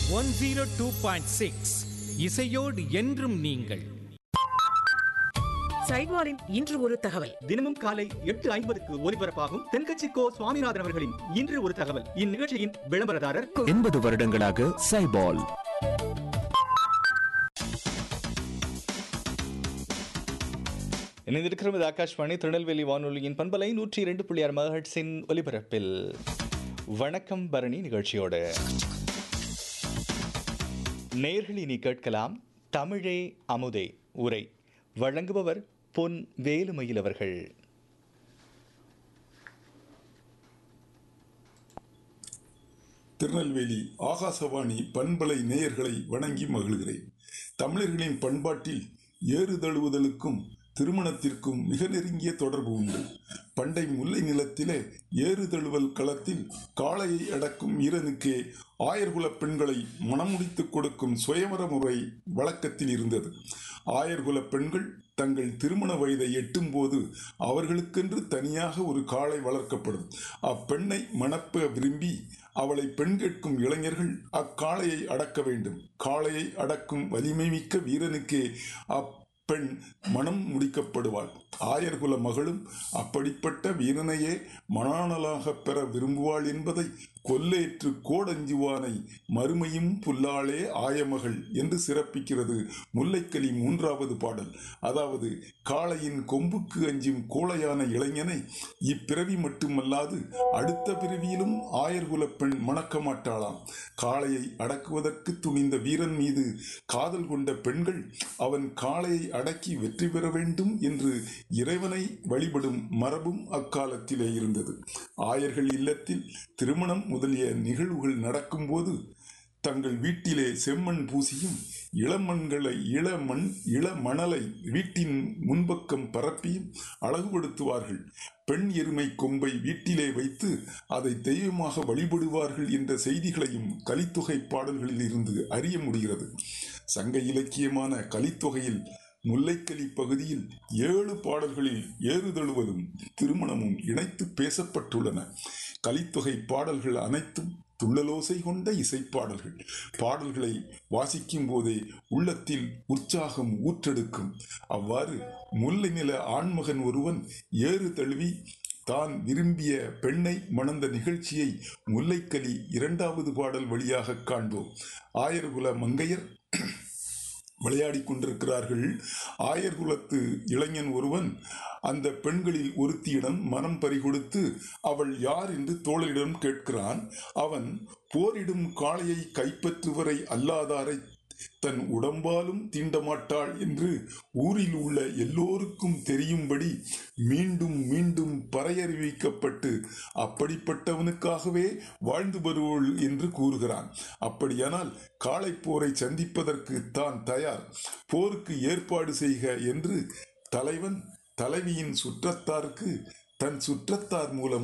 one zero two point six இசையோடு என்றும் நீங்கள் சைவாரின் இன்று ஒரு தகவல் தினமும் காலை எட்டு ஐம்பதுக்கு ஒலிபரப்பாகும் தென்கட்சி கோ சுவாமிநாதன் அவர்களின் இன்று ஒரு தகவல் இந்நிகழ்ச்சியின் விளம்பரதாரர் எண்பது வருடங்களாக சைபால் இணைந்திருக்கிறது ஆகாஷ்வாணி திருநெல்வேலி வானொலியின் பண்பலை நூற்றி இரண்டு புள்ளி ஆறு மகட்ஸின் ஒலிபரப்பில் வணக்கம் பரணி நிகழ்ச்சியோடு நேர்களை நீ கேட்கலாம் தமிழே அமுதே உரை வழங்குபவர் பொன் வேலுமயில் அவர்கள் திருநெல்வேலி ஆகாசவாணி பண்பலை நேயர்களை வணங்கி மகிழ்கிறேன் தமிழர்களின் பண்பாட்டில் ஏறு தழுவுதலுக்கும் திருமணத்திற்கும் மிக நெருங்கிய தொடர்பு உண்டு பண்டை முல்லை நிலத்திலே ஏறு தழுவல் களத்தில் காளையை அடக்கும் வீரனுக்கே ஆயர்குலப் பெண்களை மணமுடித்துக் கொடுக்கும் சுயவர முறை வழக்கத்தில் இருந்தது ஆயர்குல பெண்கள் தங்கள் திருமண வயதை எட்டும் போது அவர்களுக்கென்று தனியாக ஒரு காளை வளர்க்கப்படும் அப்பெண்ணை மணப்ப விரும்பி அவளை பெண் கேட்கும் இளைஞர்கள் அக்காளையை அடக்க வேண்டும் காளையை அடக்கும் வலிமை மிக்க வீரனுக்கே அப்பெண் மனம் முடிக்கப்படுவாள் ஆயர்குல மகளும் அப்படிப்பட்ட வீரனையே மணானலாக பெற விரும்புவாள் என்பதை கொல்லேற்று கோடஞ்சுவானை மறுமையும் புல்லாளே ஆயமகள் என்று சிறப்பிக்கிறது முல்லைக்கலி மூன்றாவது பாடல் அதாவது காளையின் கொம்புக்கு அஞ்சும் கோளையான இளைஞனை இப்பிறவி மட்டுமல்லாது அடுத்த பிறவியிலும் ஆயர்குல பெண் மணக்க மாட்டாளாம் காளையை அடக்குவதற்கு துணிந்த வீரன் மீது காதல் கொண்ட பெண்கள் அவன் காளையை அடக்கி வெற்றி பெற வேண்டும் என்று இறைவனை வழிபடும் மரபும் அக்காலத்திலே இருந்தது ஆயர்கள் இல்லத்தில் திருமணம் முதலிய நிகழ்வுகள் நடக்கும்போது தங்கள் வீட்டிலே செம்மண் பூசியும் இளமண்களை இளமண் இளமணலை வீட்டின் முன்பக்கம் பரப்பியும் அழகுபடுத்துவார்கள் பெண் எருமை கொம்பை வீட்டிலே வைத்து அதை தெய்வமாக வழிபடுவார்கள் என்ற செய்திகளையும் கலித்தொகை பாடல்களில் இருந்து அறிய முடிகிறது சங்க இலக்கியமான கலித்தொகையில் முல்லைக்கலி பகுதியில் ஏழு பாடல்களில் ஏறுதழுவலும் திருமணமும் இணைத்து பேசப்பட்டுள்ளன கலித்தொகை பாடல்கள் அனைத்தும் துள்ளலோசை கொண்ட இசைப்பாடல்கள் பாடல்களை வாசிக்கும் போதே உள்ளத்தில் உற்சாகம் ஊற்றெடுக்கும் அவ்வாறு முல்லை நில ஆண்மகன் ஒருவன் ஏறு தழுவி தான் விரும்பிய பெண்ணை மணந்த நிகழ்ச்சியை முல்லைக்கலி இரண்டாவது பாடல் வழியாக காண்போம் ஆயர்குல மங்கையர் விளையாடி கொண்டிருக்கிறார்கள் ஆயர் குலத்து இளைஞன் ஒருவன் அந்த பெண்களில் ஒருத்தியிடம் மனம் பறிகொடுத்து அவள் யார் என்று தோழரிடம் கேட்கிறான் அவன் போரிடும் காளையை கைப்பற்றுவரை அல்லாதாரை தன் உடம்பாலும் தீண்டமாட்டாள் என்று ஊரில் உள்ள எல்லோருக்கும் தெரியும்படி மீண்டும் மீண்டும் பறையறிவிக்கப்பட்டு அப்படிப்பட்டவனுக்காகவே வாழ்ந்து வருவோள் என்று கூறுகிறான் அப்படியானால் காளை போரை சந்திப்பதற்கு தான் தயார் போருக்கு ஏற்பாடு செய்க என்று தலைவன் தலைவியின் சுற்றத்தாருக்கு தன் சுற்றத்தார் மூலம்